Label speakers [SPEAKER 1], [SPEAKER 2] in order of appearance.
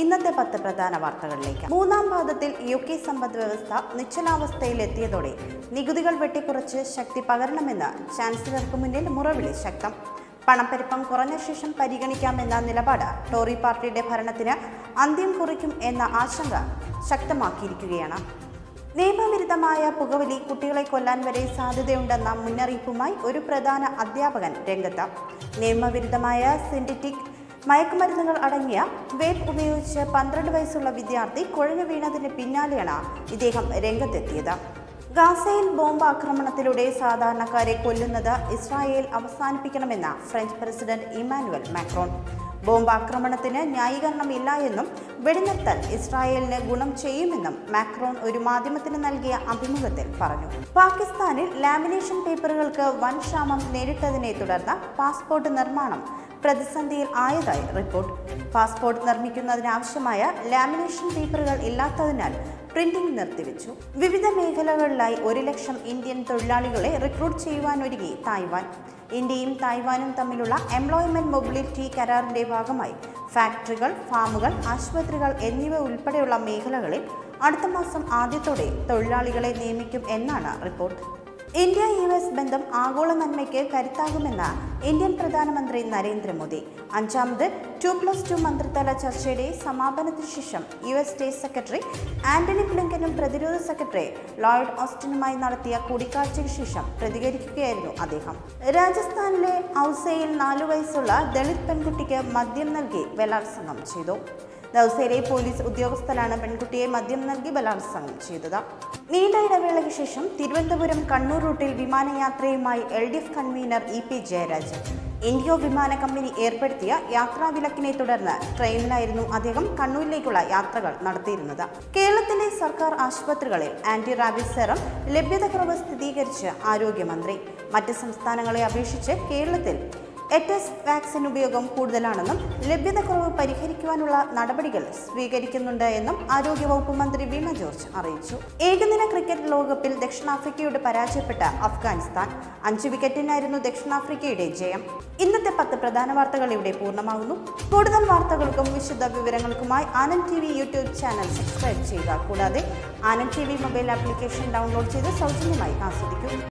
[SPEAKER 1] ഇന്നത്തെ പത്ത് പ്രധാന വാർത്തകളിലേക്ക് മൂന്നാം പാദത്തിൽ യു കെ സമ്പദ് വ്യവസ്ഥ നിശ്ചലാവസ്ഥയിലെത്തിയതോടെ നികുതികൾ വെട്ടിക്കുറച്ച് ശക്തി പകരണമെന്ന് ചാൻസലർക്ക് മുന്നിൽ മുറവിളി ശക്തം പണപ്പെരുപ്പം കുറഞ്ഞ ശേഷം പരിഗണിക്കാമെന്ന നിലപാട് ടോറി പാർട്ടിയുടെ ഭരണത്തിന് അന്ത്യം കുറിക്കും എന്ന ആശങ്ക ശക്തമാക്കിയിരിക്കുകയാണ് നിയമവിരുദ്ധമായ പുകവലി കുട്ടികളെ കൊല്ലാൻ വരെ സാധ്യതയുണ്ടെന്ന മുന്നറിയിപ്പുമായി ഒരു പ്രധാന അധ്യാപകൻ രംഗത്ത് നിയമവിരുദ്ധമായ സിന്തറ്റിക് മയക്കുമരുന്നുകൾ അടങ്ങിയ വേപ്പ് ഉപയോഗിച്ച് പന്ത്രണ്ട് വയസ്സുള്ള വിദ്യാർത്ഥി കുഴഞ്ഞു വീണതിന് പിന്നാലെയാണ് ഇദ്ദേഹം രംഗത്തെത്തിയത് ഗാസയിൽ ബോംബ് ആക്രമണത്തിലൂടെ സാധാരണക്കാരെ കൊല്ലുന്നത് ഇസ്രായേൽ അവസാനിപ്പിക്കണമെന്ന French president Emmanuel Macron bomb ആക്രമണത്തിന് ന്യായീകരണമില്ല എന്നും വെടിനിർത്തൽ ഇസ്രായേലിന് ഗുണം ചെയ്യുമെന്നും മാക്രോൺ ഒരു മാധ്യമത്തിന് നൽകിയ അഭിമുഖത്തിൽ പറഞ്ഞു പാകിസ്ഥാനിൽ ലാമിനേഷൻ പേപ്പറുകൾക്ക് വൻ ക്ഷാമം നേരിട്ടതിനെ തുടർന്ന് പാസ്പോർട്ട് നിർമ്മാണം പ്രതിസന്ധിയിൽ ആയതായി റിപ്പോർട്ട് പാസ്പോർട്ട് നിർമ്മിക്കുന്നതിനാവശ്യമായ ലാമിനേഷൻ പേപ്പറുകൾ ഇല്ലാത്തതിനാൽ പ്രിന്റിംഗ് നിർത്തിവെച്ചു വിവിധ മേഖലകളിലായി ഒരു ലക്ഷം ഇന്ത്യൻ തൊഴിലാളികളെ റിക്രൂട്ട് ചെയ്യുവാനൊരുങ്ങി തായ്വാൻ ഇന്ത്യയും തായ്വാനും തമ്മിലുള്ള എംപ്ലോയ്മെന്റ് മൊബിലിറ്റി കരാറിന്റെ ഭാഗമായി ഫാക്ടറികൾ ഫാമുകൾ ആശുപത്രികൾ എന്നിവ ഉൾപ്പെടെയുള്ള മേഖലകളിൽ അടുത്ത മാസം ആദ്യത്തോടെ തൊഴിലാളികളെ നിയമിക്കും എന്നാണ് റിപ്പോർട്ട് ഇന്ത്യ യു എസ് ബന്ധം ആഗോള നന്മയ്ക്ക് കരുത്താകുമെന്ന് ഇന്ത്യൻ പ്രധാനമന്ത്രി നരേന്ദ്രമോദി അഞ്ചാമത് ടു പ്ലസ് ടു മന്ത്രിതല ചർച്ചയുടെ സമാപനത്തിന് ശേഷം U S state secretary Antony ബ്ലിങ്കനും പ്രതിരോധ സെക്രട്ടറി ലോയിഡ് ഓസ്റ്റിനുമായി നടത്തിയ കൂടിക്കാഴ്ചയ്ക്ക് ശേഷം പ്രതികരിക്കുകയായിരുന്നു അദ്ദേഹം രാജസ്ഥാനിലെ ഔസയിൽ നാലു വയസ്സുള്ള ദളിത് പെൺകുട്ടിക്ക് മദ്യം നൽകി ബലാത്സംഗം ചെയ്തു ദൗസയിലെ പോലീസ് ഉദ്യോഗസ്ഥനാണ് പെൺകുട്ടിയെ മദ്യം നൽകി ബലാത്സംഗം ചെയ്തത് നീണ്ട ഇടവേളയ്ക്ക് ശേഷം തിരുവനന്തപുരം കണ്ണൂർ റൂട്ടിൽ വിമാനയാത്രയുമായി L D F convener E P Jayarajan IndiGo വിമാന കമ്പനി ഏർപ്പെടുത്തിയ യാത്രാ വിലക്കിനെ തുടർന്ന് ട്രെയിനിലായിരുന്നു അദ്ദേഹം കണ്ണൂരിലേക്കുള്ള യാത്രകൾ നടത്തിയിരുന്നത് കേരളത്തിലെ സർക്കാർ ആശുപത്രികളിൽ ആന്റി റാബിസ് സെറം ലഭ്യതക്കുറവ് സ്ഥിരീകരിച്ച് ആരോഗ്യമന്ത്രി മറ്റ് സംസ്ഥാനങ്ങളെ അപേക്ഷിച്ച് കേരളത്തിൽ എറ്റസ് വാക്സിൻ ഉപയോഗം കൂടുതലാണെന്നും ലഭ്യതക്കുറവ് പരിഹരിക്കുവാനുള്ള നടപടികൾ സ്വീകരിക്കുന്നുണ്ട് എന്നും ആരോഗ്യവകുപ്പ് മന്ത്രി വീണ ജോർജ് അറിയിച്ചു ഏകദിന ക്രിക്കറ്റ് ലോകകപ്പിൽ ദക്ഷിണാഫ്രിക്കയോട് പരാജയപ്പെട്ട അഫ്ഗാനിസ്ഥാൻ അഞ്ച് വിക്കറ്റിനായിരുന്നു ദക്ഷിണാഫ്രിക്കയുടെ ജയം ഇന്നത്തെ പത്ത് പ്രധാന വാർത്തകൾ ഇവിടെ പൂർണ്ണമാകുന്നു കൂടുതൽ വാർത്തകൾക്കും വിശദ വിവരങ്ങൾക്കുമായി Anand T V YouTube channel subscribe ചെയ്യുക കൂടാതെ Anand T V mobile application download ചെയ്ത് സൗജന്യമായി ആസ്വദിക്കും